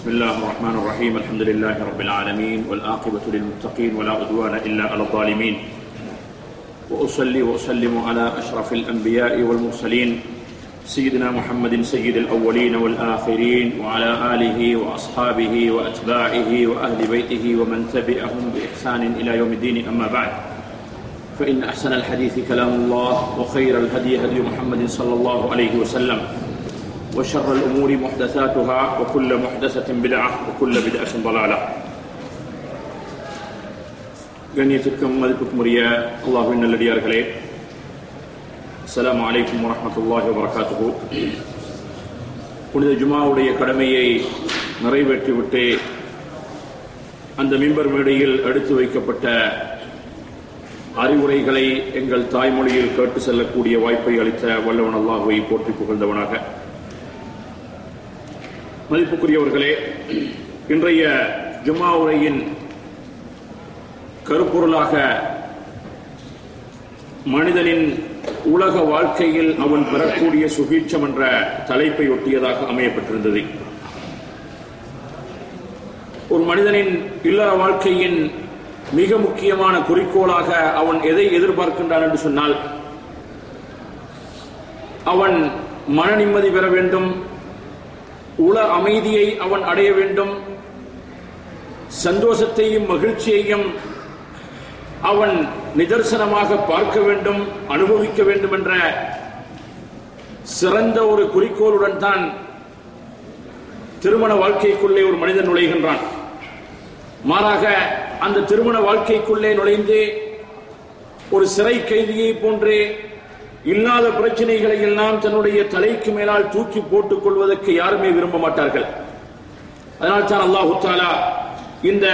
بسم الله الرحمن الرحيم الحمد لله رب العالمين والآقبة للمتقين ولا عدوان إلا على الظالمين وأصلي وأسلم على أشرف الأنبياء والمرسلين سيدنا محمد سيد الأولين والآخرين وعلى آله وأصحابه وأتباعه وأهل بيته ومن تبعهم بإحسان إلى يوم الدين أما بعد فإن أحسن الحديث كلام الله وخير الهدي هدي محمد صلى الله عليه وسلم وشر الأمور محدثاتها وكل محدثة بدعة وكل بدعة ضلالة கண்ணியத்திற்கும் மதிப்புக்கும் உரிய அல்லாஹுவின் நல்லடியார்களே அஸ்ஸலாமு அலைக்கும் வரஹ்மத்துல்லாஹி வபரகாத்துஹு புனித ஜுமாவுடைய கடமையை நிறைவேற்றிவிட்டு அந்த மிம்பர் மேடையில் எடுத்து வைக்கப்பட்ட அறிவுரைகளை எங்கள் தாய்மொழியில் கேட்டு செல்லக்கூடிய வாய்ப்பை அளித்த வல்லவன் அல்லாஹுவை போற்றி புகழ்ந்தவனாக மதிப்புக்குரியவர்களே இன்றைய ஜும்மா உரையின் கருப்பொருளாக மனிதனின் உலக வாழ்க்கையில் அவன் பெறக்கூடிய சுகீட்சம் என்ற தலைப்பை ஒட்டியதாக அமையப்பட்டிருந்தது ஒரு மனிதனின் இல்லற வாழ்க்கையின் மிக முக்கியமான குறிக்கோளாக அவன் எதை எதிர்பார்க்கின்றான் என்று சொன்னால் அவன் மன நிம்மதி பெற வேண்டும் உள அமைதியை அவன் அடைய வேண்டும் சந்தோஷத்தையும் மகிழ்ச்சியையும் அவன் நிதர்சனமாக பார்க்க வேண்டும் அனுபவிக்க வேண்டும் என்ற சிறந்த ஒரு குறிக்கோளுடன் தான் திருமண வாழ்க்கைக்குள்ளே ஒரு மனிதன் நுழைகின்றான் மாறாக அந்த திருமண வாழ்க்கைக்குள்ளே நுழைந்து ஒரு சிறை கைதியை போன்றே இல்லாத பிரச்சனைகளை எல்லாம் தன்னுடைய தலைக்கு மேலால் தூக்கி போட்டுக் கொள்வதற்கு யாருமே விரும்ப மாட்டார்கள் அதனால் தான் அல்லாஹு தாலா இந்த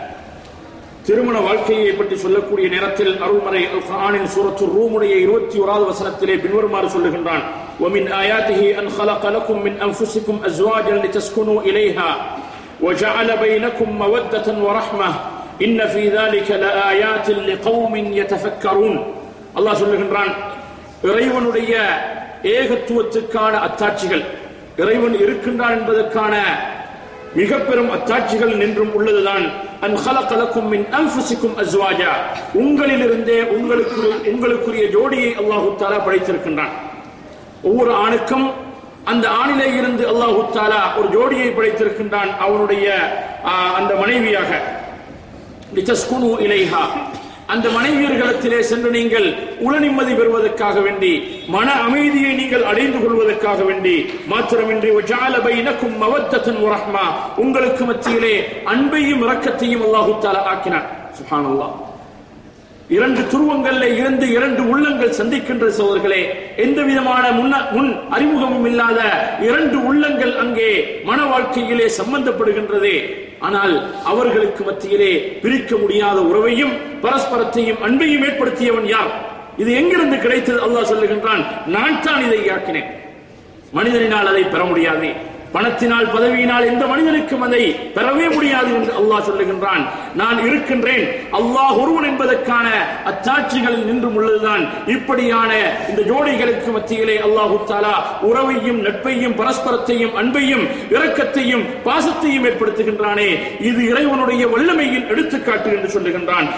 திருமண வாழ்க்கையை பற்றி சொல்லக்கூடிய நேரத்தில் அருள்மறை அல் குர்ஆனின் சூரத்து ரூமுடைய இருபத்தி ஓராவது வசனத்திலே பின்வருமாறு சொல்லுகின்றான் ومن آياته أن خلق لكم من أنفسكم أزواجا لتسكنوا إليها وجعل بينكم مودة ورحمة إن في ذلك لآيات لقوم يتفكرون الله சொல்லுகின்றான் இறைவனுடைய ஏகத்துவத்துக்கான அத்தாட்சிகள் இறைவன் இருக்கின்றான் என்பதற்கான மிக பெரும் அத்தாட்சிகள் நின்றும் உள்ளதுதான் அன் ஹலகலக்கும் மின் அன்ஃபுசிக்கும் அஸ்வாஜா உங்களிலிருந்தே உங்களுக்கு உங்களுக்குரிய ஜோடியை அல்லாஹு தாலா படைத்திருக்கின்றான் ஒவ்வொரு ஆணுக்கும் அந்த ஆணிலே இருந்து அல்லாஹு தாலா ஒரு ஜோடியை படைத்திருக்கின்றான் அவனுடைய அந்த மனைவியாக லிதஸ்குனு இலைஹா அந்த மனைவியர்களிடத்திலே சென்று நீங்கள் உள நிம்மதி பெறுவதற்காக வேண்டி மன அமைதியை நீங்கள் அடைந்து கொள்வதற்காக வேண்டி மாத்திரமின்றி இனக்கும் மவத்தத்தன் ரஹ்மா உங்களுக்கு மத்தியிலே அன்பையும் இரக்கத்தையும் அல்லாஹு தாலா ஆக்கினார் சுஹானல்லா இரண்டு துருவங்கள்ல இருந்து இரண்டு உள்ளங்கள் சந்திக்கின்ற சோதர்களே எந்த விதமான முன்ன முன் அறிமுகமும் இல்லாத இரண்டு உள்ளங்கள் அங்கே மன வாழ்க்கையிலே சம்பந்தப்படுகின்றதே ஆனால் அவர்களுக்கு மத்தியிலே பிரிக்க முடியாத உறவையும் பரஸ்பரத்தையும் அன்பையும் ஏற்படுத்தியவன் யார் இது எங்கிருந்து கிடைத்தது அல்லாஹ் சொல்லுகின்றான் நான் தான் இதை ஆக்கினேன் மனிதனினால் அதை பெற முடியாது பணத்தினால் பதவியினால் எந்த மனிதனுக்கும் அதை பெறவே முடியாது என்று அல்லாஹ் சொல்லுகின்றான் நான் இருக்கின்றேன் அல்லாஹ் ஒருவன் என்பதற்கான அச்சாட்சிகளில் நின்றும் உள்ளதுதான் இப்படியான இந்த ஜோடிகளுக்கு மத்தியிலே அல்லாஹு தாலா உறவையும் நட்பையும் பரஸ்பரத்தையும் அன்பையும் இரக்கத்தையும் பாசத்தையும் ஏற்படுத்துகின்றானே இது இறைவனுடைய வல்லமையின் எடுத்துக்காட்டு என்று சொல்லுகின்றான்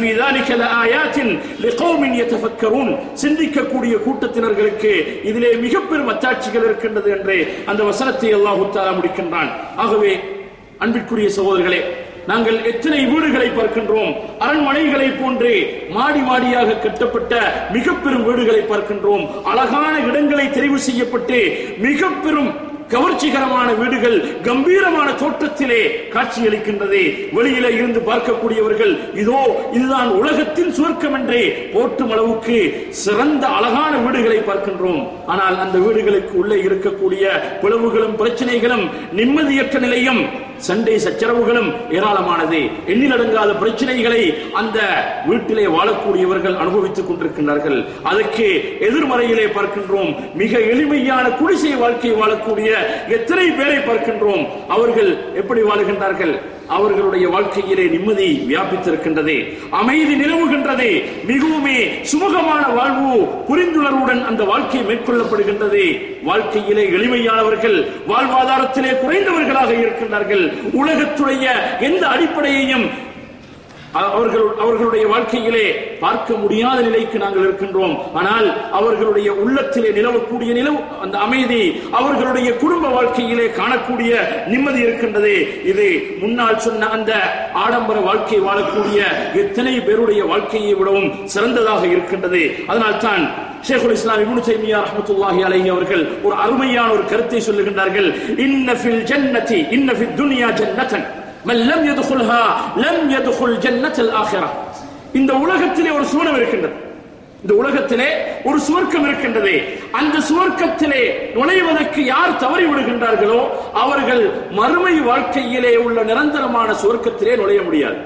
சிந்திக்கக்கூடிய கூட்டத்தினர்களுக்கு இதிலே மிக பெரும் அச்சாட்சிகள் இருக்கின்றது என்று அந்த வசனத்தை அல்லாஹு தாலா முடிக்கின்றான் ஆகவே அன்பிற்குரிய சகோதரர்களே நாங்கள் எத்தனை வீடுகளை பார்க்கின்றோம் அரண்மனைகளை போன்று மாடி மாடியாக கட்டப்பட்ட மிக பெரும் வீடுகளை பார்க்கின்றோம் அழகான இடங்களை தெரிவு செய்யப்பட்டு மிக பெரும் கவர்ச்சிகரமான வீடுகள் கம்பீரமான தோற்றத்திலே காட்சியளிக்கின்றது வெளியில இருந்து பார்க்கக்கூடியவர்கள் இதோ இதுதான் உலகத்தின் சுவர்க்கம் என்றே போற்றும் அளவுக்கு சிறந்த அழகான வீடுகளை பார்க்கின்றோம் ஆனால் அந்த வீடுகளுக்கு உள்ளே இருக்கக்கூடிய பிளவுகளும் பிரச்சனைகளும் நிம்மதியற்ற நிலையும் சண்டை சச்சரவுகளும் ஏராளமானது எண்ணிலடங்காத பிரச்சனைகளை அந்த வீட்டிலே வாழக்கூடியவர்கள் அனுபவித்துக் கொண்டிருக்கின்றார்கள் அதற்கு எதிர்மறையிலே பார்க்கின்றோம் மிக எளிமையான குடிசை வாழ்க்கை வாழக்கூடிய எத்தனை பேரை பார்க்கின்றோம் அவர்கள் எப்படி வாழுகின்றார்கள் அவர்களுடைய வாழ்க்கையிலே நிம்மதி வியாபித்திருக்கின்றது அமைதி நிலவுகின்றது மிகவுமே சுமூகமான வாழ்வு புரிந்துணர்வுடன் அந்த வாழ்க்கை மேற்கொள்ளப்படுகின்றது வாழ்க்கையிலே எளிமையானவர்கள் வாழ்வாதாரத்திலே குறைந்தவர்களாக இருக்கின்றார்கள் உலகத்துடைய எந்த அடிப்படையையும் அவர்கள் அவர்களுடைய வாழ்க்கையிலே பார்க்க முடியாத நிலைக்கு நாங்கள் இருக்கின்றோம் ஆனால் அவர்களுடைய உள்ளத்திலே நிலவக்கூடிய நிலவு அந்த அமைதி அவர்களுடைய குடும்ப வாழ்க்கையிலே காணக்கூடிய நிம்மதி இருக்கின்றது இது முன்னால் சொன்ன அந்த ஆடம்பர வாழ்க்கை வாழக்கூடிய எத்தனை பேருடைய வாழ்க்கையை விடவும் சிறந்ததாக இருக்கின்றது அதனால் தான் ஷேகுல் இஸ்லாம் இப்னு தைமியா ரஹ்மத்துல்லாஹி அலைஹி அவர்கள் ஒரு அருமையான ஒரு கருத்தை சொல்லுகின்றார்கள் இன்ன ஃபில் ஜன்னதி இன்ன ஃபித் துன்யா ஜன்னதன் மன் லம் யதுகுல்ஹா லம் யதுகுல் ஜன்னத்தல் ஆஹிரா இந்த உலகத்திலே ஒரு சுவனம் இருக்கின்றது இந்த உலகத்திலே ஒரு சுவர்க்கம் இருக்கின்றது அந்த சுவர்க்கத்திலே நுழைவதற்கு யார் தவறி விடுகின்றார்களோ அவர்கள் மறுமை வாழ்க்கையிலே உள்ள நிரந்தரமான சுவர்க்கத்திலே நுழைய முடியாது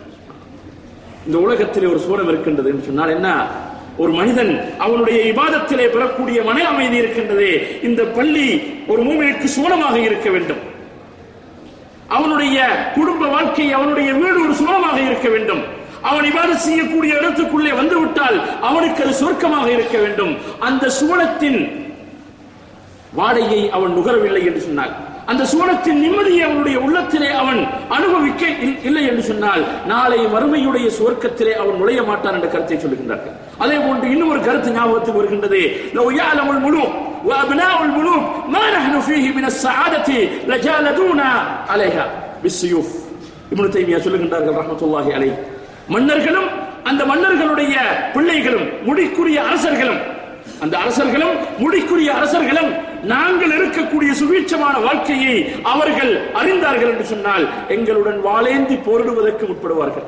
இந்த உலகத்திலே ஒரு சுவனம் இருக்கின்றது என்று சொன்னால் என்ன ஒரு மனிதன் அவனுடைய இபாதத்திலே பெறக்கூடிய மன அமைதி இருக்கின்றது இந்த பள்ளி ஒரு மூமினுக்கு சுவனமாக இருக்க வேண்டும் அவனுடைய குடும்ப வாழ்க்கை அவனுடைய வீடு ஒரு சுகமாக இருக்க வேண்டும் அவன் இவ்வாறு செய்யக்கூடிய இடத்துக்குள்ளே வந்து விட்டால் அவனுக்கு அது சொர்க்கமாக இருக்க வேண்டும் அந்த சுவனத்தின் வாடையை அவன் நுகரவில்லை என்று சொன்னார் அந்த சுவனத்தின் நிம்மதியை அவனுடைய உள்ளத்திலே அவன் அனுபவிக்க இல்- இல்லை என்று சொன்னால் நாளை மறுமையுடைய சுவர்க்கத்திலே அவன் நுழைய மாட்டான் என்ற கருத்தை சொல்லுகின்றார்கள் அதே போன்று இன்னும் ஒரு கருத்து ஞாபகத்துக்கு வருகின்றது لو يعلم الملوك وابناء الملوك ما نحن فيه من السعادة لجالدونا عليها بالسيوف இப்னு தைமியா சொல்லுகின்றார்கள் ரஹ்மத்துல்லாஹி அலைஹி மன்னர்களும் அந்த மன்னர்களுடைய பிள்ளைகளும் முடிக்குரிய அரசர்களும் அந்த அரசர்களும் முடிக்குரிய அரசர்களும் நாங்கள் இருக்கக்கூடிய சுவீட்சமான வாழ்க்கையை அவர்கள் அறிந்தார்கள் என்று சொன்னால் எங்களுடன் வாளேந்தி போரிடுவதற்கு முற்படுவார்கள்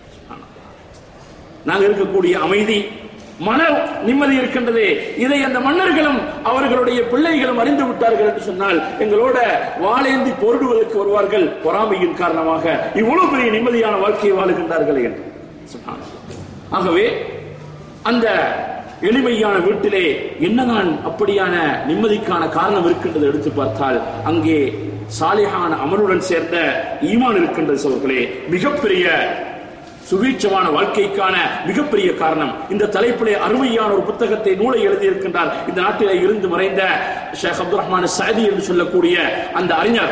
நாங்கள் இருக்கக்கூடிய அமைதி மன நிம்மதி இருக்கின்றது இதை அந்த மன்னர்களும் அவர்களுடைய பிள்ளைகளும் அறிந்து விட்டார்கள் என்று சொன்னால் எங்களோட வாளேந்தி போரிடுவதற்கு வருவார்கள் பொறாமையின் காரணமாக இவ்வளவு பெரிய நிம்மதியான வாழ்க்கையை வாழுகின்றார்கள் என்று சுப்ஹானல்லாஹ். ஆகவே அந்த எளிமையான வீட்டிலே என்னதான் அப்படியான நிம்மதிக்கான காரணம் இருக்கின்றது எடுத்து பார்த்தால் அங்கே சாலிஹான அமலுடன் சேர்ந்த ஈமான் இருக்கின்றது சோர்களே மிகப்பெரிய சுவீட்சமான வாழ்க்கைக்கான மிகப்பெரிய காரணம் இந்த தலைப்பிலே அருமையான ஒரு புத்தகத்தை நூலை எழுதியிருக்கின்றார் இந்த நாட்டிலே இருந்து மறைந்த ஷேக் அப்துல் ரஹ்மான் சாதி என்று சொல்லக்கூடிய அந்த அறிஞர்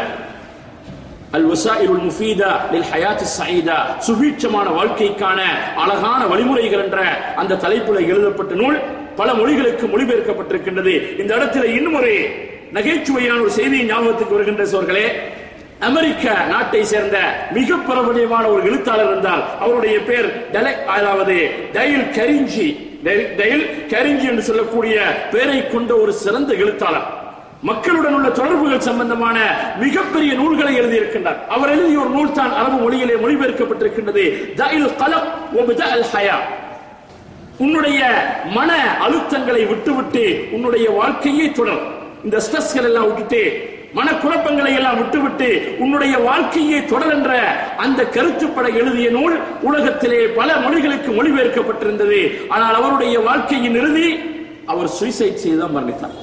அல் வசாயிலுல் முஃபீதா லில் ஹயாத் சயீதா சுபீட்சமான வாழ்க்கைக்கான அழகான வழிமுறைகள் என்ற அந்த தலைப்பில் எழுதப்பட்ட நூல் பல மொழிகளுக்கு மொழிபெயர்க்கப்பட்டிருக்கின்றது இந்த இடத்துல இன்னும் ஒரு நகைச்சுவையான ஒரு செய்தி ஞாபகத்துக்கு வருகின்ற சோர்களே அமெரிக்க நாட்டை சேர்ந்த மிக பிரபலியமான ஒரு எழுத்தாளர் இருந்தால் அவருடைய பேர் டெலை அதாவது டயல் கரிஞ்சி டயல் கரிஞ்சி என்று சொல்லக்கூடிய பெயரை கொண்ட ஒரு சிறந்த எழுத்தாளர் மக்களுடன் உள்ள தொடர்புகள் சம்பந்தமான மிகப்பெரிய நூல்களை எழுதியிருக்கின்றார் அவர் எழுதிய ஒரு நூல் தான் அரபு மொழியிலே மொழிபெயர்க்கப்பட்டிருக்கின்றது தயில் கலப் ஒபுத அல் ஹயா உன்னுடைய மன அழுத்தங்களை விட்டுவிட்டு உன்னுடைய வாழ்க்கையை தொடர் இந்த ஸ்ட்ரெஸ்கள் எல்லாம் விட்டுட்டு மனக்குழப்பங்களை எல்லாம் விட்டுவிட்டு உன்னுடைய வாழ்க்கையை தொடர் என்ற அந்த கருத்துப்பட எழுதிய நூல் உலகத்திலே பல மொழிகளுக்கு மொழிபெயர்க்கப்பட்டிருந்தது ஆனால் அவருடைய வாழ்க்கையின் இறுதி அவர் சுயசைட் செய்துதான் மரணித்தார்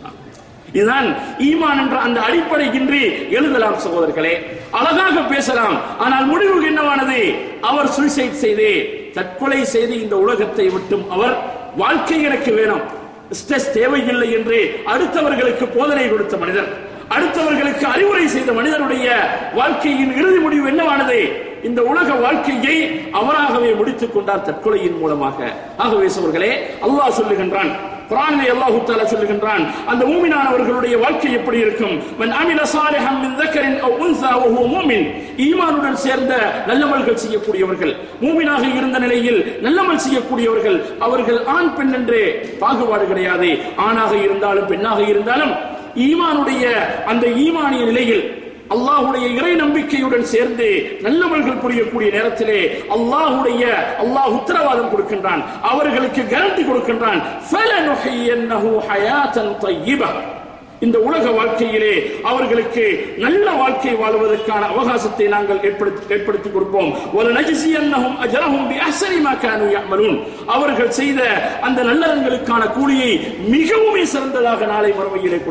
இதுதான் ஈமான் என்ற அந்த அடிப்படை இன்றி எழுதலாம் சகோதரர்களே அழகாக பேசலாம் ஆனால் முடிவு என்னவானது அவர் சூசைட் செய்து தற்கொலை செய்து இந்த உலகத்தை விட்டும் அவர் வாழ்க்கை எனக்கு வேணும் ஸ்ட்ரெஸ் தேவையில்லை என்று அடுத்தவர்களுக்கு போதனை கொடுத்த மனிதர் அடுத்தவர்களுக்கு அறிவுரை செய்த மனிதனுடைய வாழ்க்கையின் இறுதி முடிவு என்னவானது இந்த உலக வாழ்க்கையை அவராகவே முடித்துக் கொண்டார் தற்கொலையின் மூலமாக ஆகவே சோர்களே அல்லாஹ் சொல்லுகின்றான் குரானிலே அல்லாஹ் தஆலா சொல்லுகின்றான் அந்த மூமினானவர்களுடைய வாழ்க்கை எப்படி இருக்கும் மன் அமில சாலிஹன் மின் ذكر او انثى وهو مؤمن ஈமானுடன் சேர்ந்த நல்லமல்கள் செய்யக்கூடியவர்கள் மூமினாக இருந்த நிலையில் நல்லமல் செய்யக்கூடியவர்கள் அவர்கள் ஆண் பெண் என்று பாகுபாடு கிடையாது ஆணாக இருந்தாலும் பெண்ணாக இருந்தாலும் ஈமானுடைய அந்த ஈமானிய நிலையில் அல்லாஹுடைய இறை நம்பிக்கையுடன் சேர்ந்து நல்லவர்கள் புரியக்கூடிய நேரத்திலே அல்லாஹுடைய அல்லாஹ் உத்தரவாதம் கொடுக்கின்றான் அவர்களுக்கு கேரண்டி கொடுக்கின்றான் ஃபலனுஹியன்னஹு ஹயாத்தன் தய்யிபா இந்த உலக வாழ்க்கையிலே அவர்களுக்கு நல்ல வாழ்க்கை வாழ்வதற்கான அவகாசத்தை நாங்கள் ஏற்படுத்தி ஏற்படுத்தி கொடுப்போம் ஒரு நஜிசி அன்னஹும் அஜரஹும் பி அஹ்சனி மா கானு யஅமலூன் அவர்கள் செய்த அந்த நல்லறங்களுக்கான கூலியை மிகவும் சிறந்ததாக நாளை மறுமையிலே கொடுப்போம்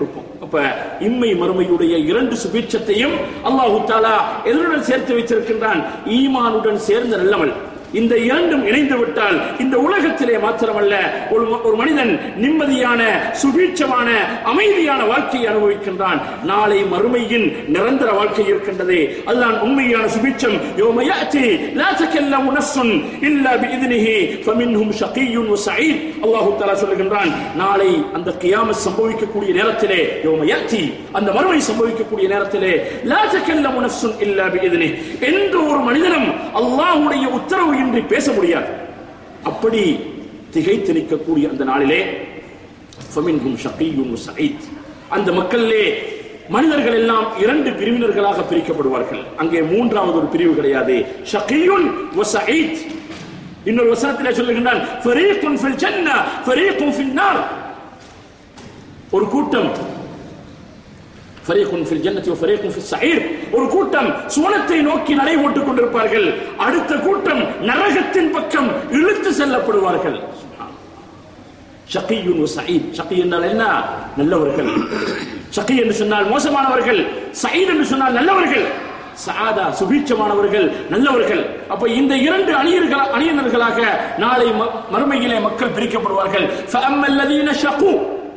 அப்ப இம்மை மறுமையுடைய இரண்டு சுபீட்சத்தையும் அல்லாஹு தாலா எதனுடன் சேர்த்து வைத்திருக்கின்றான் ஈமானுடன் சேர்ந்த நல்லவள் இந்த இரண்டும் இணைந்து விட்டால் இந்த உலகத்திலே மாத்திரமல்ல ஒரு ம- ஒரு மனிதன் நிம்மதியான சுபீட்சமான அமைதியான வாழ்க்கையை அனுபவிக்கின்றான் நாளை மறுமையின் நிரந்தர வாழ்க்கை இருக்கின்றது அதுதான் உண்மையான சுபீட்சம் யோம யாத்தி லா தகல்லமு நஃப்ஸுன் இல்லா பிஇذنஹி ஃபமின்ஹும் ஷகிய்யுன் வஸஈத் அல்லாஹ் தஆலா சொல்லுகின்றான் நாளை அந்த கியாமத் சம்பவிக்கக்கூடிய நேரத்திலே யோம யாத்தி அந்த மறுமை சம்பவிக்கக்கூடிய நேரத்திலே லா தகல்லமு நஃப்ஸுன் இல்லா பிஇذنஹி எந்த ஒரு மனிதனும் அல்லாஹ்வுடைய உத்தரவு இன்றி பேச முடியாது அப்படி திகைத்து நிற்கக்கூடிய அந்த நாளிலே ஃபமின்ஹும் ஷகிய்யுன் வஸஈத் அந்த மக்களிலே மனிதர்கள் எல்லாம் இரண்டு பிரிவினர்களாக பிரிக்கப்படுவார்கள் அங்கே மூன்றாவது ஒரு பிரிவு கிடையாது ஷகியுன் வஸஈத் இன்னொரு வசனத்திலே சொல்லுகின்றான் ஃபரீகுன் ஃபில் ஜன்னah ஃபரீகுன் ஃபின் நார் ஒரு கூட்டம் ஃபரீகுன் ஃபில் ஜன்னதி வஃபரீகுன் ஃபிஸ் ஸஈர் ஒரு கூட்டம் சுவனத்தை நோக்கி நடை போட்டுக் கொண்டிருப்பார்கள் அடுத்த கூட்டம் நரகத்தின் பக்கம் இழுத்து செல்லப்படுவார்கள் ஷகியுன் சயீத் ஷகி என்றால் என்ன நல்லவர்கள் ஷகி என்று சொன்னால் மோசமானவர்கள் சயீத் என்று சொன்னால் நல்லவர்கள் சாதா சுபீட்சமானவர்கள் நல்லவர்கள் அப்ப இந்த இரண்டு அணியர்களா அணியினர்களாக நாளை ம- மறுமையிலே மக்கள் பிரிக்கப்படுவார்கள் فَأَمَّا الَّذِينَ شَقُوا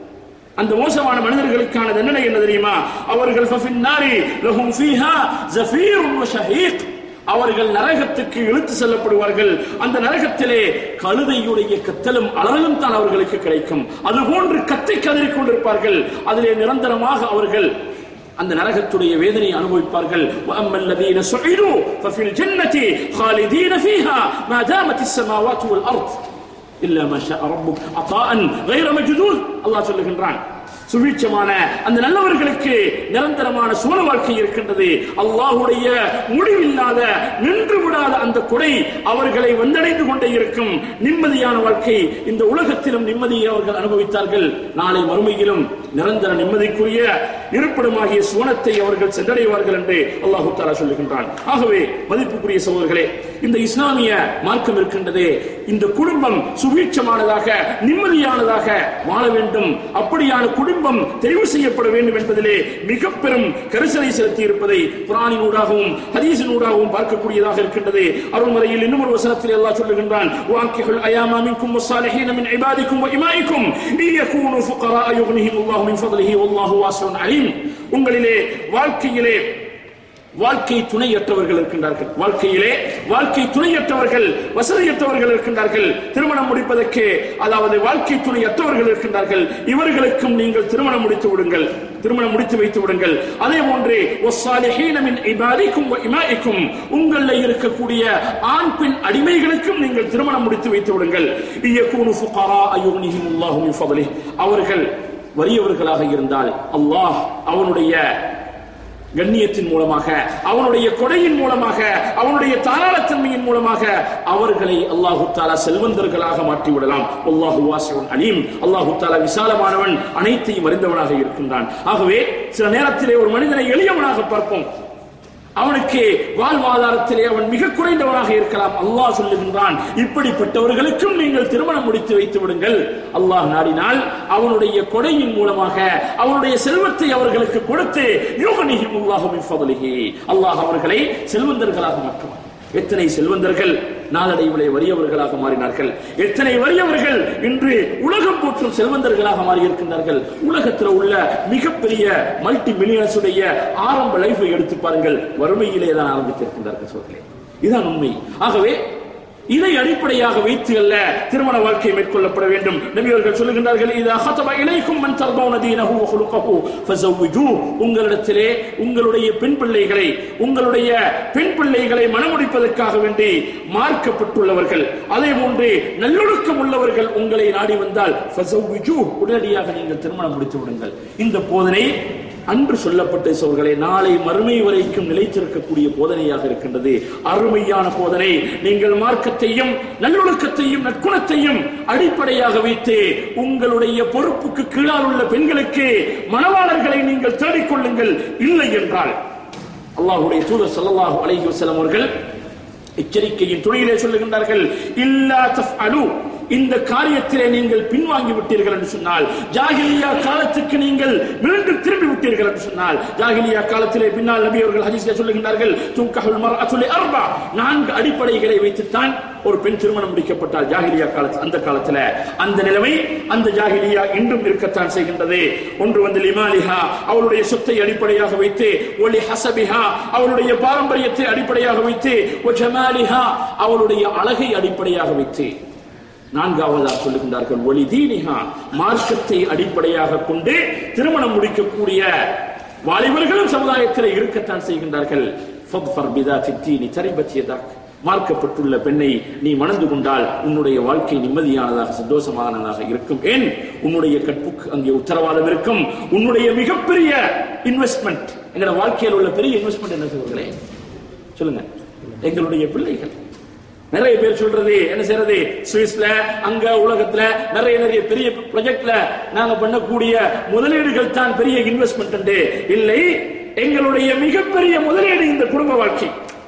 அந்த மோசமான மனிதர்களுக்கான தண்டனை என்ன தெரியுமா அவர்கள் فَفِي النَّارِ لَهُمْ فِيهَا زَفِيرٌ وَشَهِيقٌ அவர்கள் நரகத்துக்கு இழுத்து செல்லப்படுவார்கள் அந்த நரகத்திலே கழுதையுடைய கத்தலும் அலறலும் தான் அவர்களுக்கு கிடைக்கும் அதுபோன்று கத்தை கதறிக் கொண்டிருப்பார்கள் அதிலே நிரந்தரமாக அவர்கள் அந்த நரகத்துடைய வேதனையை அனுபவிப்பார்கள் وَأَمَّا الَّذِينَ سُعِدُوا فَفِي الْجَنَّةِ خَالِدِينَ فِيهَا مَا دَامَتِ السَّمَاوَاتُ وَالْأَرْضُ இல்லா மஷா ரப்புக் அதான் غير مجذوذ அல்லாஹ் சொல்லுகின்றான் சுவீட்சமான அந்த நல்லவர்களுக்கு நிரந்தரமான சுவன வாழ்க்கை இருக்கின்றது அல்லாஹ்வுடைய முடிவில்லாத நின்று விடாத அந்த கொடை அவர்களை வந்தடைந்து கொண்டே இருக்கும் நிம்மதியான வாழ்க்கை இந்த உலகத்திலும் நிம்மதியை அவர்கள் அனுபவித்தார்கள் நாளை மறுமையிலும் நிரந்தர நிம்மதிக்குரிய இருப்பிடமாகிய சுவனத்தை அவர்கள் சென்றடைவார்கள் என்று அல்லாஹு தாலா சொல்லுகின்றான் ஆகவே மதிப்புக்குரிய சகோதரர்களே இந்த இஸ்லாமிய மார்க்கம் இருக்கின்றதே இந்த குடும்பம் சுபீட்சமானதாக நிம்மதியானதாக வாழ வேண்டும் அப்படியான குடும்பம் தெரிவு செய்யப்பட வேண்டும் என்பதிலே மிக பெரும் கரிசனை செலுத்தி இருப்பதை குரானினூடாகவும் ஹதீஸினூடாகவும் பார்க்கக்கூடியதாக இருக்கின்றது அருள்மறையில் இன்னும் ஒரு வசனத்தில் அல்லாஹ் சொல்லுகின்றான் வாங்கிகள் அயாமா மின்கும் வஸ்ஸாலிஹீன மின் இபாதிக்கும் வஇமாயிக்கும் இயகூனு ஃபுகரா யுக்னிஹிம் அல்லாஹு மின் ஃபضலிஹி வல்லாஹு வாஸிஉன் அலீம் உங்களிலே வாழ்க்கையிலே வாழ்க்கை துணையற்றவர்கள் இருக்கின்றார்கள் வாழ்க்கையிலே வாழ்க்கை துணையற்றவர்கள் வசதியற்றவர்கள் இருக்கின்றார்கள் திருமணம் முடிப்பதற்கு அதாவது வாழ்க்கை துணையற்றவர்கள் இருக்கின்றார்கள் இவர்களுக்கும் நீங்கள் திருமணம் முடித்து விடுங்கள் திருமணம் முடித்து வைத்து விடுங்கள் அதே போன்று வஸ்ஸாலிஹீன மின் இபாதிக்கும் வ இமாஇக்கும் உங்களில் இருக்கக்கூடிய ஆண் பெண் அடிமைகளுக்கும் நீங்கள் திருமணம் முடித்து வைத்து விடுங்கள் இயக்கூனு ஃபுகரா அயுக்னிஹிம் அல்லாஹு மின் ஃபضலிஹ் அவர்கள் வறியவர்களாக இருந்தால் அல்லாஹ் அவனுடைய கண்ணியத்தின் மூலமாக அவனுடைய கொடையின் மூலமாக அவனுடைய தாராளத்தன்மையின் மூலமாக அவர்களை அல்லாஹு தாலா செல்வந்தர்களாக மாற்றி விடலாம் அல்லாஹு வாசிவன் அலீம் அல்லாஹு தாலா விசாலமானவன் அனைத்தையும் அறிந்தவனாக இருக்கின்றான் ஆகவே சில நேரத்திலே ஒரு மனிதனை எளியவனாக பார்ப்போம் அவனுக்கு வாழ்வாதாரத்திலே அவன் மிக குறைந்தவனாக இருக்கலாம் அல்லாஹ் சொல்லுகின்றான் இப்படிப்பட்டவர்களுக்கும் நீங்கள் திருமணம் முடித்து வைத்து விடுங்கள் அல்லாஹ் நாடினால் அவனுடைய கொடையின் மூலமாக அவனுடைய செல்வத்தை அவர்களுக்கு கொடுத்து யோகனிஹிம் அல்லாஹு மின் ஃபضலிஹி அல்லாஹ் அவர்களை செல்வந்தர்களாக மாற்றுவான் எத்தனை செல்வந்தர்கள் நாளடைவிலே வறியவர்களாக மாறினார்கள் எத்தனை வறியவர்கள் இன்று உலகம் போற்றும் செல்வந்தர்களாக மாறி இருக்கின்றார்கள் உலகத்தில் உள்ள மிகப்பெரிய மல்டி மில்லியனர்ஸுடைய ஆரம்ப லைஃபை எடுத்து பாருங்கள் வறுமையிலே தான் ஆரம்பித்திருக்கின்றார்கள் சோர்களே இதுதான் உண்மை ஆகவே இதை அடிப்படையாக வைத்து அல்ல திருமண வாழ்க்கை மேற்கொள்ளப்பட வேண்டும் நபி அவர்கள் சொல்லுகின்றார்கள் இதா ஹதப இலைக்கும் மன் தர்பௌன தீனஹு வ குலுகஹு ஃபஸவ்விஜூ உங்களிடத்திலே உங்களுடைய பெண் பிள்ளைகளை உங்களுடைய பெண் பிள்ளைகளை மணமுடிப்பதற்காக வேண்டி மார்க்கப்பட்டுள்ளவர்கள் அதே போன்று நல்லொழுக்கம் உள்ளவர்கள் உங்களை நாடி வந்தால் ஃபஸவ்விஜூ உடனடியாக நீங்கள் திருமணம் முடித்து விடுங்கள் இந்த போதனை அன்று சொல்லப்பட்ட சோர்களே நாளை மறுமை வரைக்கும் நிலைத்திருக்கக்கூடிய போதனையாக இருக்கின்றது அருமையான போதனை நீங்கள் மார்க்கத்தையும் நல்லொழுக்கத்தையும் நற்குணத்தையும் அடிப்படையாக வைத்து உங்களுடைய பொறுப்புக்கு கீழால் உள்ள பெண்களுக்கு மணவாளர்களை நீங்கள் தேடிக்கொள்ளுங்கள் இல்லை என்றால் அல்லாஹுடைய தூதர் ஸல்லல்லாஹு அலைஹி வஸல்லம் அவர்கள் எச்சரிக்கையின் துணையிலே சொல்லுகின்றார்கள் இல்லா தஃஅலு இந்த காரியத்திலே நீங்கள் பின்வாங்கி விட்டீர்கள் என்று சொன்னால் ஜாகிலியா காலத்துக்கு நீங்கள் மீண்டும் திரும்பி விட்டீர்கள் என்று சொன்னால் ஜாகிலியா காலத்திலே பின்னால் நபி அவர்கள் ஹதீஸ்ல சொல்லுகின்றார்கள் துங்கஹுல் மர்அத்து அர்பா நான்கு அடிப்படைகளை வைத்துத்தான் ஒரு பெண் திருமணம் முடிக்கப்பட்டால் ஜாகிலியா காலத்தில் அந்த காலத்துல அந்த நிலைமை அந்த ஜாகிலியா இன்றும் இருக்கத்தான் செய்கின்றது ஒன்று வந்து லிமாலிஹா அவளுடைய சொத்தை அடிப்படையாக வைத்து ஒலி ஹசபிஹா அவளுடைய பாரம்பரியத்தை அடிப்படையாக வைத்து ஒ ஜமாலிஹா அவளுடைய அழகை அடிப்படையாக வைத்து நான்காவதாக சொல்லுகின்றார்கள் ஒளி தீனிகா மார்க்கத்தை அடிப்படையாக கொண்டு திருமணம் முடிக்கக்கூடிய வாலிபர்களும் சமுதாயத்தில் இருக்கத்தான் செய்கின்றார்கள் ஃபத்ஃபர் பிதாத்தி தீனி தரிபத் யதாக். மார்க்கப்பட்டுள்ள பெண்ணை நீ மணந்து கொண்டால் உன்னுடைய வாழ்க்கை நிம்மதியானதாக சந்தோஷமானதாக இருக்கும் ஏன் உன்னுடைய கற்புக்கு அங்கே உத்தரவாதம் இருக்கும் உன்னுடைய மிகப்பெரிய இன்வெஸ்ட்மெண்ட் எங்களோட வாழ்க்கையில் உள்ள பெரிய இன்வெஸ்ட்மெண்ட் என்ன சொல்றீங்களே சொல்லுங்க எங்களுடைய பிள்ளைகள் நிறைய பேர் சொல்றது என்ன செய்யறது சுவிஸ்ல அங்க உலகத்துல நிறைய நிறைய பெரிய ப்ராஜெக்ட்ல நாங்க பண்ணக்கூடிய முதலீடுகள் தான் பெரிய இன்வெஸ்ட்மெண்ட் இல்லை எங்களுடைய மிகப்பெரிய முதலீடு இந்த குடும்ப வாழ்க்கை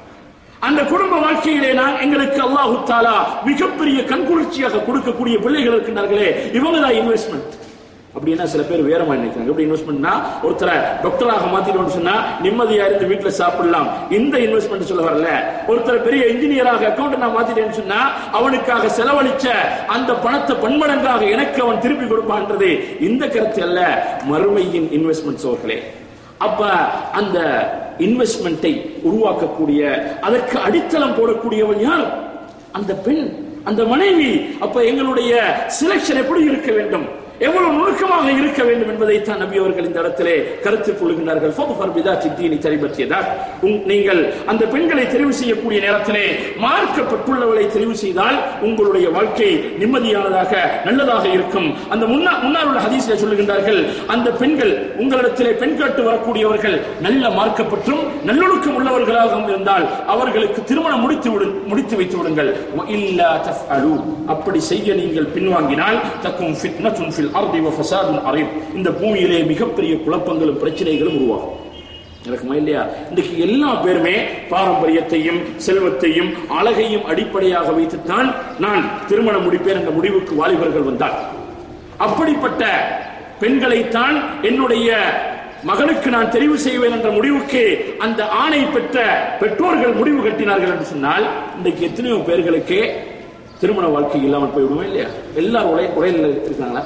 அந்த குடும்ப வாழ்க்கையிலே நான் எங்களுக்கு அல்லாஹு தாலா மிகப்பெரிய கண்குளிர்ச்சியாக கொடுக்கக்கூடிய பிள்ளைகள் இருக்கின்றார்களே இவங்க தான் இன்வெஸ்ட்மெண்ட் அப்படின்னா சில பேர் வேறமா நினைக்கிறாங்க எப்படி இன்வெஸ்ட்மெண்ட்னா ஒருத்தரை டாக்டராக மாத்திட்டோம்னு சொன்னா நிம்மதியா இருந்து வீட்டுல சாப்பிடலாம் இந்த இன்வெஸ்ட்மெண்ட் சொல்ல வரல ஒருத்தர் பெரிய இன்ஜினியராக அக்கௌண்ட் நான் மாத்திட்டேன்னு சொன்னா அவனுக்காக செலவழிச்ச அந்த பணத்தை பன்மடங்காக எனக்கு அவன் திருப்பி கொடுப்பான்றது இந்த கருத்து அல்ல மறுமையின் இன்வெஸ்ட்மெண்ட்ஸ் அவர்களே அப்ப அந்த இன்வெஸ்ட்மெண்ட்டை உருவாக்கக்கூடிய அதற்கு அடித்தளம் போடக்கூடியவள் யார் அந்த பெண் அந்த மனைவி அப்ப எங்களுடைய சிலெக்ஷன் எப்படி இருக்க வேண்டும் எவ்வளவு நுணுக்கமாக இருக்க வேண்டும் என்பதை தான் நபி அவர்கள் இந்த இடத்திலே கருத்தில் கொள்கின்றார்கள் ஃபதுஃபர் பிதாத்தி தீனி தரிபத்தியதா நீங்கள் அந்த பெண்களை தெரிவு செய்யக்கூடிய நேரத்திலே மார்க்கப்பட்டுள்ளவளை தெரிவு செய்தால் உங்களுடைய வாழ்க்கை நிம்மதியானதாக நல்லதாக இருக்கும் அந்த முன்னா முன்னால் உள்ள ஹதீஸில் சொல்லுகின்றார்கள் அந்த பெண்கள் உங்களிடத்திலே பெண் கேட்டு வரக்கூடியவர்கள் நல்ல மார்க்கப்பற்றும் நல்லொழுக்கம் உள்ளவர்களாகவும் இருந்தால் அவர்களுக்கு திருமணம் முடித்து விடு முடித்து வைத்து விடுங்கள் வ இல்லா தஃஅலு அப்படி செய்ய நீங்கள் பின்வாங்கினால் தக்கும் ஃபித்னத்துன் ஃபில் அர்தி வ ஃபஸாதுன் அரீம் இந்த பூமியிலே மிகப்பெரிய குழப்பங்களும் பிரச்சனைகளும் உருவாகும் இருக்குமா இல்லையா இன்றைக்கு எல்லா பேருமே பாரம்பரியத்தையும் செல்வத்தையும் அழகையும் அடிப்படையாக வைத்துத்தான் நான் திருமணம் முடிப்பேன் என்ற முடிவுக்கு வாலிபர்கள் வந்தார் அப்படிப்பட்ட பெண்களைத்தான் என்னுடைய மகனுக்கு நான் தெரிவு செய்வேன் என்ற முடிவுக்கு அந்த ஆணை பெற்ற பெற்றோர்கள் முடிவு கட்டினார்கள் என்று சொன்னால் இன்றைக்கு எத்தனையோ பேர்களுக்கு திருமண வாழ்க்கை இல்லாமல் போய்விடுவோம் இல்லையா எல்லாரும் உடைய உடையில இருக்காங்களா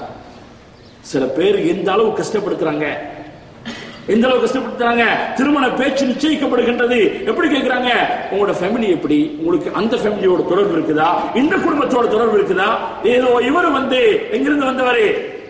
சில பேர் எந்த அளவு கஷ்டப்படுத்துறாங்க எந்த அளவு கஷ்டப்படுத்துறாங்க திருமண பேச்சு நிச்சயிக்கப்படுகின்றது எப்படி கேட்கிறாங்க உங்களோட ஃபேமிலி எப்படி உங்களுக்கு அந்த ஃபேமிலியோட தொடர்பு இருக்குதா இந்த குடும்பத்தோட தொடர்பு இருக்குதா ஏதோ இவர் வந்து எங்கிருந்து வந்தவரு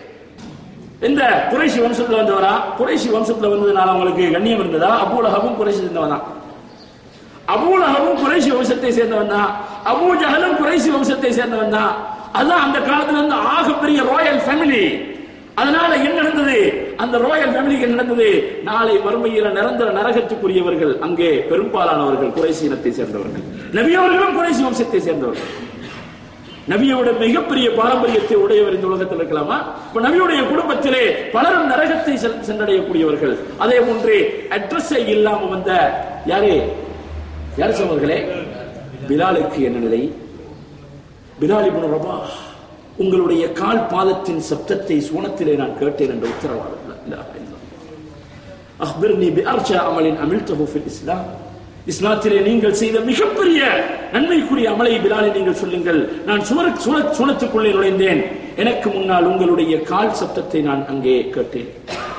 இந்த குறைசி வம்சத்துல வந்தவரா குறைசி வம்சத்துல வந்ததுனால அவங்களுக்கு கண்ணியம் இருந்ததா அபூலகமும் குறைசி சேர்ந்தவன் தான் அபூலகமும் குறைசி வம்சத்தை சேர்ந்தவன் தான் அபூ ஜஹலும் குறைசி வம்சத்தை சேர்ந்தவன் தான் அதான் அந்த காலத்துல இருந்து ஆகப்பெரிய ராயல் ஃபேமிலி அதனால என்ன நடந்தது அந்த ராயல் ஃபேமிலிக்கு என்ன நடந்தது நாளை மறுமையில நிரந்தர நரகத்துக்குரியவர்கள் அங்கே பெரும்பாலானவர்கள் குறைசி இனத்தை சேர்ந்தவர்கள் நபி அவர்களும் குறைசி வம்சத்தை சேர்ந்தவர்கள் நபியோட மிகப்பெரிய பாரம்பரியத்தை உடையவர் இந்த உலகத்தில் இருக்கலாமா இப்ப நபியுடைய குடும்பத்திலே பலரும் நரகத்தை செல்- சென்றடையக்கூடியவர்கள் அதே போன்று அட்ரஸே இல்லாம வந்த யாரே யார் சொன்னவர்களே பிலாலுக்கு என்ன நிலை பிலால் இப்னு ரபாஹ் உங்களுடைய கால் பாதத்தின் சப்தத்தை சூனத்திலே நான் கேட்டேன் என்ற உத்தரவாதம் லா இலாஹ இல்லல்லாஹ். அஹ்பிர்னி பிஅர்ஜா அமலின் அமில்தஹு ஃபில் இஸ்லாம் இஸ்லாத்திலே நீங்கள் செய்த மிகப்பெரிய நன்மைக்குரிய அமலை பிலாலை நீங்கள் சொல்லுங்கள் நான் சுவர் சுன சுனத்துக்குள்ளே நுழைந்தேன் எனக்கு முன்னால் உங்களுடைய கால் சப்தத்தை நான் அங்கே கேட்டேன்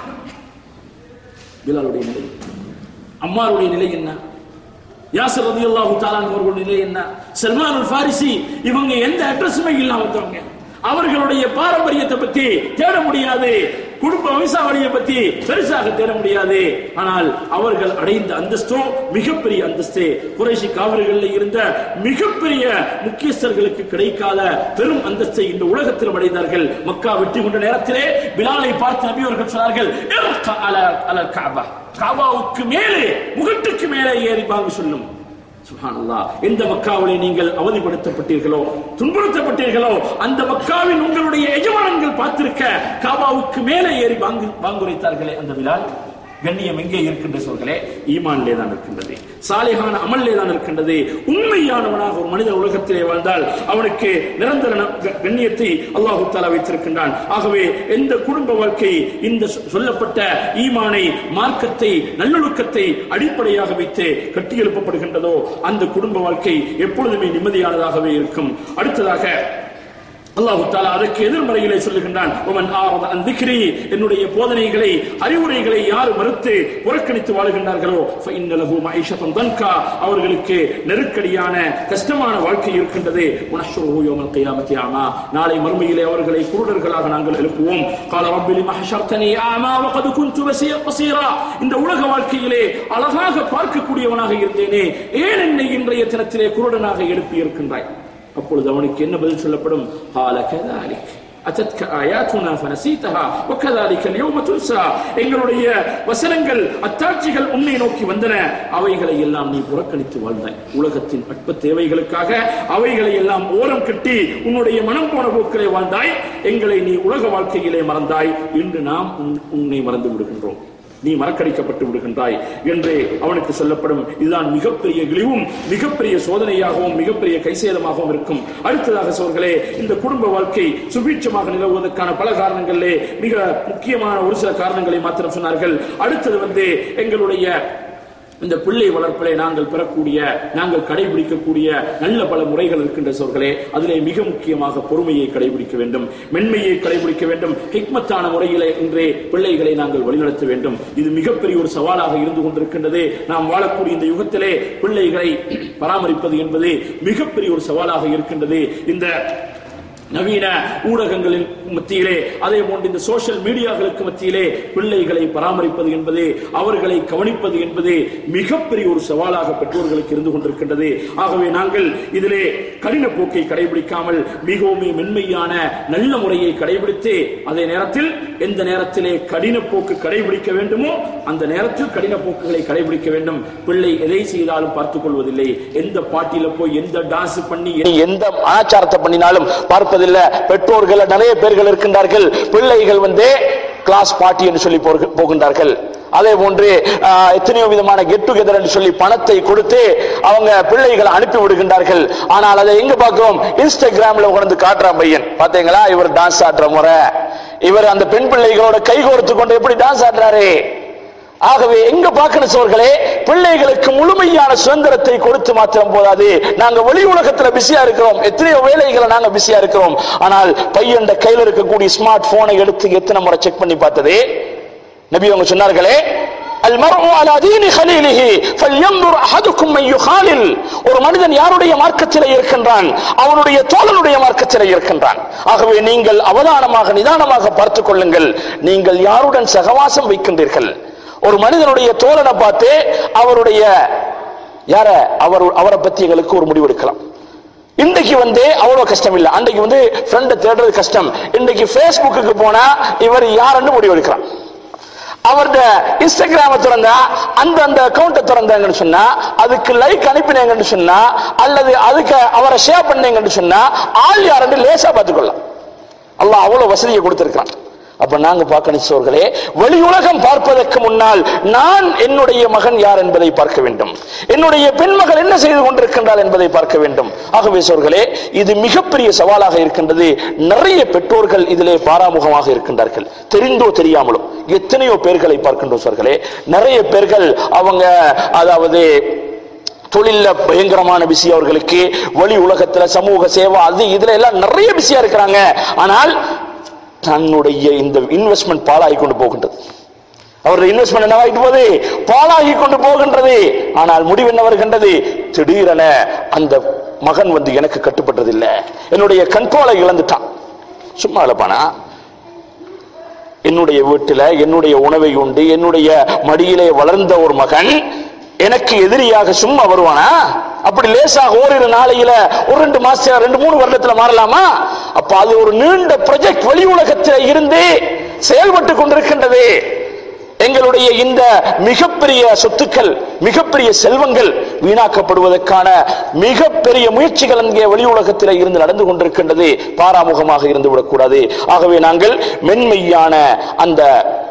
பிலாலுடைய நிலை அம்மாருடைய நிலை என்ன யாசர் ரலியல்லாஹு தஆலா அவர்களுடைய நிலை என்ன சல்மான் அல் ஃபாரிசி இவங்க எந்த அட்ரஸுமே இல்லாம வந்தவங்க அவர்களுடைய பாரம்பரியத்தை பத்தி தேட முடியாது குடும்ப வம்சாவளியை பத்தி பெருசாக தேட முடியாது ஆனால் அவர்கள் அடைந்த அந்தஸ்தோ மிகப்பெரிய அந்தஸ்து குறைசி காவிரிகளில் இருந்த மிகப்பெரிய முக்கியஸ்தர்களுக்கு கிடைக்காத பெரும் அந்தஸ்தை இந்த உலகத்திலும் அடைந்தார்கள் மக்கா வெற்றி கொண்ட நேரத்திலே பிலாலை பார்த்து நபி அவர்கள் சொன்னார்கள் "இர்கா அலா அலல் கஅபா." காபாவுக்கு மேலே முகட்டுக்கு மேலே ஏறி வாங்க சொல்லும் சுப்ஹானல்லாஹ் எந்த மக்காவிலே நீங்கள் அவதிப்படுத்தப்பட்டீர்களோ துன்புறுத்தப்பட்டீர்களோ அந்த மக்காவின் உங்களுடைய எஜமானங்கள் பார்த்திருக்க காபாவுக்கு மேலே ஏறி வாங்கு வாங்குரைத்தார்களே அந்த விழால் கண்ணியம் எங்கே இருக்கின்ற சொல்களே ஈமானிலே தான் இருக்கின்றது சாலிகான அமல்லே தான் இருக்கின்றது உண்மையானவனாக ஒரு மனிதன் உலகத்திலே வாழ்ந்தால் அவனுக்கு நிரந்தர ந- க- கண்ணியத்தை அல்லாஹு தாலா வைத்திருக்கின்றான் ஆகவே எந்த குடும்ப வாழ்க்கை இந்த சொ- சொல்லப்பட்ட ஈமானை மார்க்கத்தை நல்லொழுக்கத்தை அடிப்படையாக வைத்து கட்டியெழுப்பப்படுகின்றதோ அந்த குடும்ப வாழ்க்கை எப்பொழுதுமே நிம்மதியானதாகவே இருக்கும் அடுத்ததாக அல்லாஹு தாலா அதற்கு எதிர்மறையிலே சொல்லுகின்றான் உமன் ஆரத அன் திக்ரி என்னுடைய போதனைகளை அறிவுரைகளை யார் மறுத்து புறக்கணித்து வாழுகின்றார்களோ ஃபஇன்ன லஹு மஈஷத்தன் தன்கா அவர்களுக்கு நெருக்கடியான கஷ்டமான வாழ்க்கை இருக்கின்றது உனஷ்ருஹு யௌமல் கியாமத்தி ஆமா நாளை மறுமையிலே அவர்களை குருடர்களாக நாங்கள் எழுப்புவோம் கால ரப்பி லிம ஹஷர்தனி ஆமா வகத் குன்து பஸீ- பஸீரா இந்த உலக வாழ்க்கையிலே அழகாக பார்க்கக்கூடியவனாக இருந்தேனே ஏன் என்னை இன்றைய தினத்திலே குருடனாக எழுப்பி இருக்கின்றாய் அப்பொழுது அவனுக்கு என்ன பதில் சொல்லப்படும் قال كذلك أتتك آياتنا فنسيتها وكذلك اليوم تنسى எங்களுடைய வசனங்கள் அத்தாட்சிகள் உன்னை நோக்கி வந்தன அவைகளை எல்லாம் நீ புறக்கணித்து வாழ்ந்தாய் உலகத்தின் அற்ப தேவைகளுக்காக அவைகளை எல்லாம் ஓரம் கட்டி உன்னுடைய மனம் போன போக்கிலே வாழ்ந்தாய் எங்களை நீ உலக வாழ்க்கையிலே மறந்தாய் இன்று நாம் உன்- உன்னை மறந்து விடுகின்றோம் நீ மறக்கடிக்கப்பட்டு விடுகின்றாய் என்று அவனுக்கு சொல்லப்படும் இதுதான் மிகப்பெரிய இழிவும் மிகப்பெரிய சோதனையாகவும் மிகப்பெரிய கைசேதமாகவும் இருக்கும் அடுத்ததாக சோர்களே இந்த குடும்ப வாழ்க்கை சுபீட்சமாக நிலவுவதற்கான பல காரணங்களிலே மிக முக்கியமான ஒரு சில காரணங்களை மாத்திரம் சொன்னார்கள் அடுத்தது வந்து எங்களுடைய இந்த பிள்ளை வளர்ப்பிலே நாங்கள் பெறக்கூடிய நாங்கள் கடைபிடிக்கக்கூடிய நல்ல பல முறைகள் இருக்கின்ற சோர்களே அதிலே மிக முக்கியமாக பொறுமையை கடைபிடிக்க வேண்டும் மென்மையை கடைபிடிக்க வேண்டும் ஹிக்மத்தான முறையிலே இன்றே பிள்ளைகளை நாங்கள் வழிநடத்த வேண்டும் இது மிகப்பெரிய ஒரு சவாலாக இருந்து கொண்டிருக்கின்றது நாம் வாழக்கூடிய இந்த யுகத்திலே பிள்ளைகளை பராமரிப்பது என்பது மிகப்பெரிய ஒரு சவாலாக இருக்கின்றது இந்த நவீன ஊடகங்களின் மத்தியிலே அதே போன்று இந்த சோஷியல் மீடியாக்களுக்கு மத்தியிலே பிள்ளைகளை பராமரிப்பது என்பது அவர்களை கவனிப்பது என்பது மிகப்பெரிய ஒரு சவாலாக பெற்றோர்களுக்கு இருந்து கொண்டிருக்கின்றது ஆகவே நாங்கள் இதிலே கடின போக்கை கடைபிடிக்காமல் மிகவும் மென்மையான நல்ல முறையை கடைபிடித்து அதே நேரத்தில் எந்த நேரத்திலே கடின போக்கு கடைபிடிக்க வேண்டுமோ அந்த நேரத்தில் கடின போக்குகளை கடைபிடிக்க வேண்டும் பிள்ளை எதை செய்தாலும் பார்த்துக் கொள்வதில்லை எந்த பாட்டில போய் எந்த டான்ஸ் பண்ணி நீ எந்த ஆச்சாரத்தை பண்ணினாலும் பார்ப்பதில்லை பெற்றோர்கள் நிறைய பேர்கள் இருக்கின்றார்கள் பிள்ளைகள் வந்து கிளாஸ் பார்ட்டி என்று சொல்லி போக- போகின்றார்கள் அதே போன்று ஆஹ், எத்தனையோ விதமான கெட் டுகெதர் என்று சொல்லி பணத்தை கொடுத்து அவங்க பிள்ளைகளை அனுப்பி விடுகின்றார்கள் ஆனால் அதை எங்க பார்க்கிறோம் இன்ஸ்டாகிராம்ல உட்கார்ந்து காட்டுறான் பையன் பாத்தீங்களா இவர் டான்ஸ் ஆடுற முறை இவர் அந்த பெண் பிள்ளைகளோட கை கோர்த்து கொண்டு எப்படி டான்ஸ் ஆடுறாரு ஆகவே எங்க பார்க்கணும் சோர்களே பிள்ளைகளுக்கு முழுமையான சுதந்திரத்தை கொடுத்து மாத்திரம் போதாது நாங்க வெளி உலகத்துல பிஸியா இருக்கிறோம் எத்தனையோ வேலைகளை நாங்க பிஸியா இருக்கிறோம் ஆனால் பையன் கையில இருக்கக்கூடிய ஸ்மார்ட் போனை எடுத்து எத்தனை முறை செக் பண்ணி பார்த்தது நபி அவங்க சொன்னார்களே المرء على دين خليله فلينظر احدكم من يخالل ஒரு மனிதன் யாருடைய மார்க்கத்திலே இருக்கின்றான் அவனுடைய தோழனுடைய மார்க்கத்திலே இருக்கின்றான் ஆகவே நீங்கள் அவதானமாக நிதானமாக பார்த்துக் கொள்ளுங்கள் நீங்கள் யாருடன் சகவாசம் வைக்கின்றீர்கள் ஒரு மனிதனுடைய தோழனை பார்த்து அவருடைய யார அவர் அவரை பத்தி எங்களுக்கு ஒரு முடிவு எடுக்கலாம் இன்றைக்கு வந்து அவ்வளவு கஷ்டம் இல்ல அன்றைக்கு வந்து ஃப்ரெண்டை தேடுறது கஷ்டம் இன்றைக்கு Facebookக்கு போனா இவர் யாருன்னு முடிவு எடுக்கிறான் அவருடைய இன்ஸ்டாகிராம திறந்தா அந்த அந்த அக்கௌண்ட்டை திறந்தாங்கன்னு சொன்னா அதுக்கு லைக் அனுப்பினீங்கன்னு சொன்னா அல்லது அதுக்கு அவரை ஷேர் பண்ணீங்கன்னு சொன்னா ஆள் யாருன்னு லேசா பார்த்துக்கொள்ளலாம் அல்லாஹ் அவ்வளவு வசதியை கொடுத்திருக்கான் அப்ப நாங்க பார்க்கணும் சோர்களே வெளி உலகம் பார்ப்பதற்கு முன்னால் நான் என்னுடைய மகன் யார் என்பதை பார்க்க வேண்டும் என்னுடைய பெண்மகள் என்ன செய்து கொண்டிருக்கின்றாள் என்பதை பார்க்க வேண்டும் ஆகவே சோர்களே இது மிகப்பெரிய சவாலாக இருக்கின்றது நிறைய பெற்றோர்கள் இதிலே பாராமுகமாக இருக்கின்றார்கள் தெரிந்தோ தெரியாமலோ எத்தனையோ பேர்களை பார்க்கின்றோம் சோர்களே நிறைய பேர்கள் அவங்க அதாவது தொழில்ல பயங்கரமான பிஸி அவர்களுக்கு வெளி உலகத்துல சமூக சேவை அது இதுல எல்லாம் நிறைய பிஸியா இருக்கிறாங்க ஆனால் தன்னுடைய இந்த இன்வெஸ்ட்மெண்ட் பாழாகி கொண்டு போகின்றது அவருடைய இன்வெஸ்ட்மெண்ட் என்னவாகிட்டு போகுது பாழாகி கொண்டு போகின்றது ஆனால் முடிவு என்ன வருகின்றது திடீரென அந்த மகன் வந்து எனக்கு கட்டுப்பட்டது இல்ல என்னுடைய கண்ட்ரோலை இழந்துட்டான் சும்மா இழப்பானா என்னுடைய வீட்டில என்னுடைய உணவை உண்டு என்னுடைய மடியிலே வளர்ந்த ஒரு மகன் எனக்கு எதிரியாக சும்மா வருவானா அப்படி லேசாக ஓரிரு நாளையில ஒரு ரெண்டு மாசம் ரெண்டு மூணு வருடத்துல மாறலாமா அப்ப அது ஒரு நீண்ட ப்ரொஜெக்ட் வெளி உலகத்தில் இருந்து செயல்பட்டு கொண்டிருக்கின்றது எங்களுடைய இந்த மிகப்பெரிய சொத்துக்கள் மிகப்பெரிய செல்வங்கள் வீணாக்கப்படுவதற்கான மிகப்பெரிய முயற்சிகள் அங்கே வெளி உலகத்தில் இருந்து நடந்து கொண்டிருக்கின்றது பாராமுகமாக இருந்து விடக்கூடாது ஆகவே நாங்கள் மென்மையான அந்த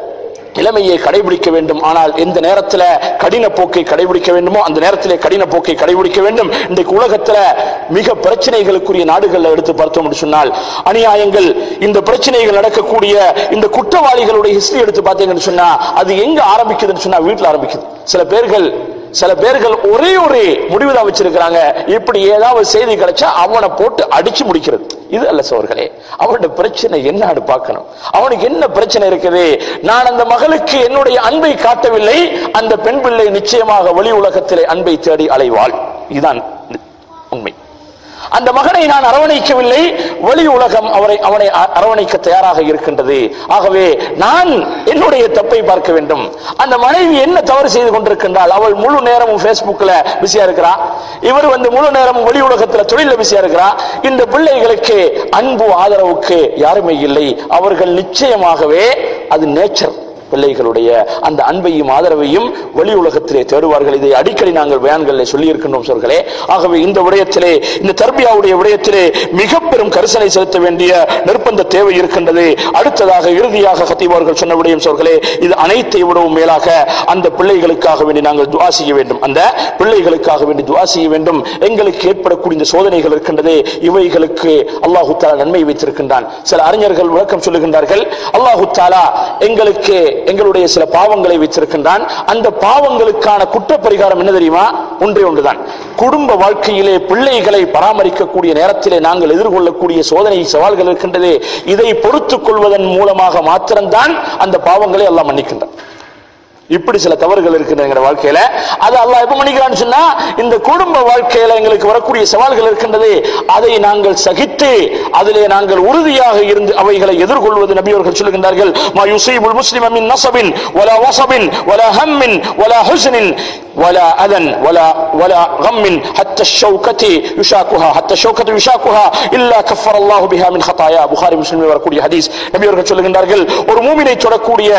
இளமையை கடைபிடிக்க வேண்டும் ஆனால் எந்த நேரத்தில் கடின போக்கை கடைபிடிக்க வேண்டுமோ அந்த நேரத்திலே கடின போக்கை கடைபிடிக்க வேண்டும் இன்றைக்கு உலகத்துல மிக பிரச்சனைகளுக்குரிய நாடுகள்ல எடுத்து பார்த்தோம் என்று சொன்னால் அநியாயங்கள் இந்த பிரச்சனைகள் நடக்கக்கூடிய இந்த குற்றவாளிகளுடைய ஹிஸ்டரி எடுத்து பார்த்தீங்கன்னு சொன்னா அது எங்க ஆரம்பிக்குதுன்னு சொன்னா வீட்டுல ஆரம்பிக்குது சில பேர்கள் சில பேர்கள் ஒரே ஒரு முடிவு தான் வச்சிருக்கிறாங்க இப்படி ஏதாவது செய்தி கிடைச்சா அவனை போட்டு அடிச்சு முடிக்கிறது இது அல்ல சோர்களே அவனோட பிரச்சனை என்னன்னு பார்க்கணும் அவனுக்கு என்ன பிரச்சனை இருக்குது நான் அந்த மகளுக்கு என்னுடைய அன்பை காட்டவில்லை அந்த பெண் பிள்ளை நிச்சயமாக வெளி உலகத்திலே அன்பை தேடி அலைவாள் இதுதான் உண்மை அந்த மகனை நான் அரவணைக்கவில்லை வெளி உலகம் அவரை அவனை அ- அரவணைக்க தயாராக இருக்கின்றது ஆகவே நான் என்னுடைய தப்பை பார்க்க வேண்டும் அந்த மனைவி என்ன தவறு செய்து கொண்டிருக்கின்றாள் அவள் முழு நேரமும் Facebookல பிஸியா இருக்கிறா இவர் வந்து முழு நேரமும் வெளி உலகத்துல தொழில பிஸியா இருக்கிறா இந்த பிள்ளைகளுக்கு அன்பு ஆதரவுக்கு யாருமே இல்லை அவர்கள் நிச்சயமாகவே அது நேச்சர் பிள்ளைகளுடைய அந்த அன்பையும் ஆதரவையும் வெளி உலகத்திலே தேடுவார்கள் இதை அடிக்கடி நாங்கள் பயான்களில் சொல்லி இருக்கின்றோம் சொல்களே ஆகவே இந்த விடயத்திலே இந்த தர்பியாவுடைய விடயத்திலே மிக பெரும் கரிசனை செலுத்த வேண்டிய நிர்பந்த தேவை இருக்கின்றது அடுத்ததாக இறுதியாக கத்தீவர்கள் சொன்ன விடயம் சொல்களே இது அனைத்தை விடவும் மேலாக அந்த பிள்ளைகளுக்காக வேண்டி நாங்கள் துவா செய்ய வேண்டும் அந்த பிள்ளைகளுக்காக வேண்டி துவா செய்ய வேண்டும் எங்களுக்கு ஏற்படக்கூடிய இந்த சோதனைகள் இருக்கின்றதே இவைகளுக்கு அல்லாஹு தாலா நன்மை வைத்திருக்கின்றான் சில அறிஞர்கள் விளக்கம் சொல்லுகின்றார்கள் அல்லாஹு தாலா எங்களுக்கு எங்களுடைய சில பாவங்களை வைத்திருக்கின்றான் அந்த பாவங்களுக்கான குற்ற பரிகாரம் என்ன தெரியுமா ஒன்றே ஒன்றுதான் குடும்ப வாழ்க்கையிலே பிள்ளைகளை பராமரிக்கக்கூடிய நேரத்திலே நாங்கள் எதிர்கொள்ளக்கூடிய சோதனை சவால்கள் இருக்கின்றதே இதை பொறுத்துக் கொள்வதன் மூலமாக மாத்திரம்தான் அந்த பாவங்களை எல்லாம் மன்னிக்கின்றான் இப்படி சில தவறுகள் இருக்குது எங்க வாழ்க்கையில அது அல்லாஹ் எப்ப மன்னிக்கிறான்னு சொன்னா இந்த குடும்ப வாழ்க்கையில எங்களுக்கு வரக்கூடிய சவால்கள் இருக்கின்றது அதை நாங்கள் சகித்து அதிலே நாங்கள் உறுதியாக இருந்து அவைகளை எதிர்கொள்வது நபி அவர்கள் சொல்லுகின்றார்கள் மா யுசீபுல் முஸ்லிம மின் நஸபின் வலா வஸபின் வலா ஹம்மின் வலா ஹுஸ்னின் ولا أذى ولا ولا غم حتى الشوكة يشاكها حتى الشوكة يشاكها إلا كفر الله بها من خطايا புகாரி முஸ்லிமில் வரக்கூடிய ஹதீஸ் நபி அவர்கள் சொல்லுகின்றார்கள் ஒரு மூமினை தொடக்கூடிய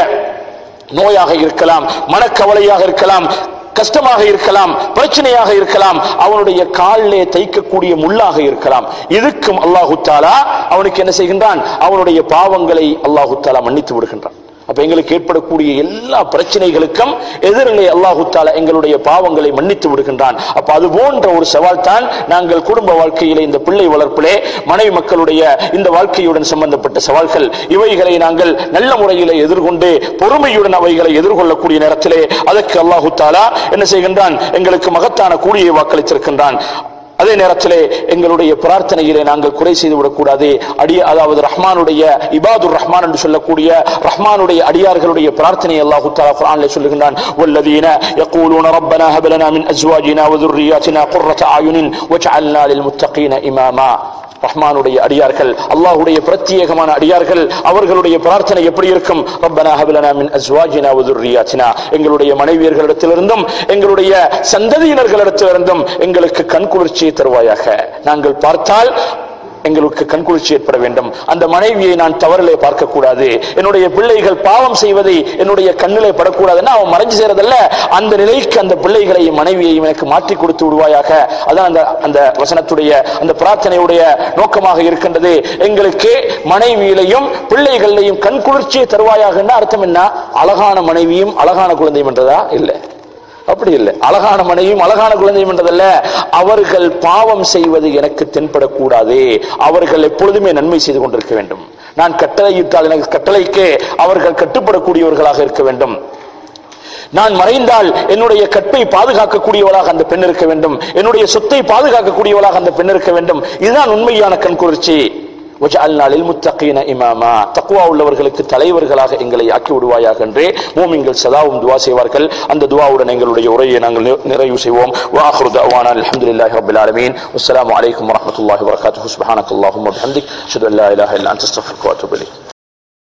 நோயாக இருக்கலாம் மனக்கவலையாக இருக்கலாம் கஷ்டமாக இருக்கலாம் பிரச்சனையாக இருக்கலாம் அவனுடைய காலிலே தைக்கக்கூடிய முள்ளாக இருக்கலாம் இதுக்கும் அல்லாஹு தாலா அவனுக்கு என்ன செய்கின்றான் அவனுடைய பாவங்களை அல்லாஹு தாலா மன்னித்து விடுகின்றான் அப்ப எங்களுக்கு ஏற்படக்கூடிய எல்லா பிரச்சனைகளுக்கும் எதிரிலே அல்லாஹு தாலா எங்களுடைய பாவங்களை மன்னித்து விடுகின்றான் அப்ப அது போன்ற ஒரு சவால் தான் நாங்கள் குடும்ப வாழ்க்கையிலே இந்த பிள்ளை வளர்ப்பிலே மனைவி மக்களுடைய இந்த வாழ்க்கையுடன் சம்பந்தப்பட்ட சவால்கள் இவைகளை நாங்கள் நல்ல முறையிலே எதிர்கொண்டு பொறுமையுடன் அவைகளை எதிர்கொள்ளக்கூடிய நேரத்திலே அதற்கு அல்லாஹு தாலா என்ன செய்கின்றான் எங்களுக்கு மகத்தான கூலியை வாக்களித்திருக்கின்றான் அதே நேரத்திலே எங்களுடைய பிரார்த்தனையிலே நாங்கள் குறை செய்து விடக்கூடாது அடிய அதாவது ரஹ்மானுடைய இபாதுர் ரஹ்மான் என்று சொல்லக்கூடிய ரஹ்மானுடைய அடியார்களுடைய பிரார்த்தனை அல்லாஹு தஆலா குர்ஆனிலே சொல்லுகின்றான் வல்லதீன يقولون ربنا هب لنا من ازواجنا وذرياتنا قرة اعين واجعلنا للمتقين اماما ரஹ்மானுடைய அடியார்கள் அல்லாஹ்வுடைய பிரத்யேகமான அடியார்கள் அவர்களுடைய பிரார்த்தனை எப்படி இருக்கும் ரப்பனா ஹப்லனா மின் அஸ்வாஜினா வ துர்ரியாத்தினா எங்களுடைய மனைவியர்களிடத்திலிருந்தும் எங்களுடைய சந்ததியினர்களிடத்திலிருந்தும் எங்களுக்கு கண்குளிர்ச்சியை தருவாயாக நாங்கள் பார்த்தால் எங்களுக்கு கண்குளிர்ச்சி ஏற்பட வேண்டும் அந்த மனைவியை நான் தவறிலே பார்க்க கூடாது என்னுடைய பிள்ளைகள் பாவம் செய்வதை என்னுடைய கண்ணிலே படக்கூடாதுன்னா அவன் மறைஞ்சு செய்யறதல்ல அந்த நிலைக்கு அந்த பிள்ளைகளையும் மனைவியையும் எனக்கு மாற்றி கொடுத்து விடுவாயாக அதான் அந்த அந்த வசனத்துடைய அந்த பிரார்த்தனையுடைய நோக்கமாக இருக்கின்றது எங்களுக்கு மனைவியிலையும் பிள்ளைகளையும் கண்குளிர்ச்சியை தருவாயாக அர்த்தம் என்ன அழகான மனைவியும் அழகான குழந்தையும் என்றதா இல்லை அப்படி இல்லை அழகான மனைவியும் அழகான குழந்தையும் என்றதல்ல அவர்கள் பாவம் செய்வது எனக்கு தென்படக்கூடாது அவர்கள் எப்பொழுதுமே நன்மை செய்து கொண்டிருக்க வேண்டும் நான் கட்டளையிட்டால் எனக்கு கட்டளைக்கு அவர்கள் கட்டுப்படக்கூடியவர்களாக இருக்க வேண்டும் நான் மறைந்தால் என்னுடைய கற்பை பாதுகாக்கக்கூடியவளாக அந்த பெண் இருக்க வேண்டும் என்னுடைய சொத்தை பாதுகாக்கக்கூடியவளாக அந்த பெண் இருக்க வேண்டும் இதுதான் உண்மையான கண்குளிர்ச்சி وجعلنا للمتقين இமாமா தக்வா உள்ளவர்களுக்கு தலைவர்களாக எங்களை ஆக்கி விடுவாயாக என்று மூமின்கள் சதாவும் துவா செய்வார்கள் அந்த துவாவுடன் எங்களுடைய உரையை நாங்கள் நி- நிறைவு செய்வோம் واخر دعوانا الحمد لله رب العالمين والسلام عليكم ورحمه الله وبركاته سبحانك اللهم وبحمدك اشهد ان لا اله الا انت استغفرك واتوب اليك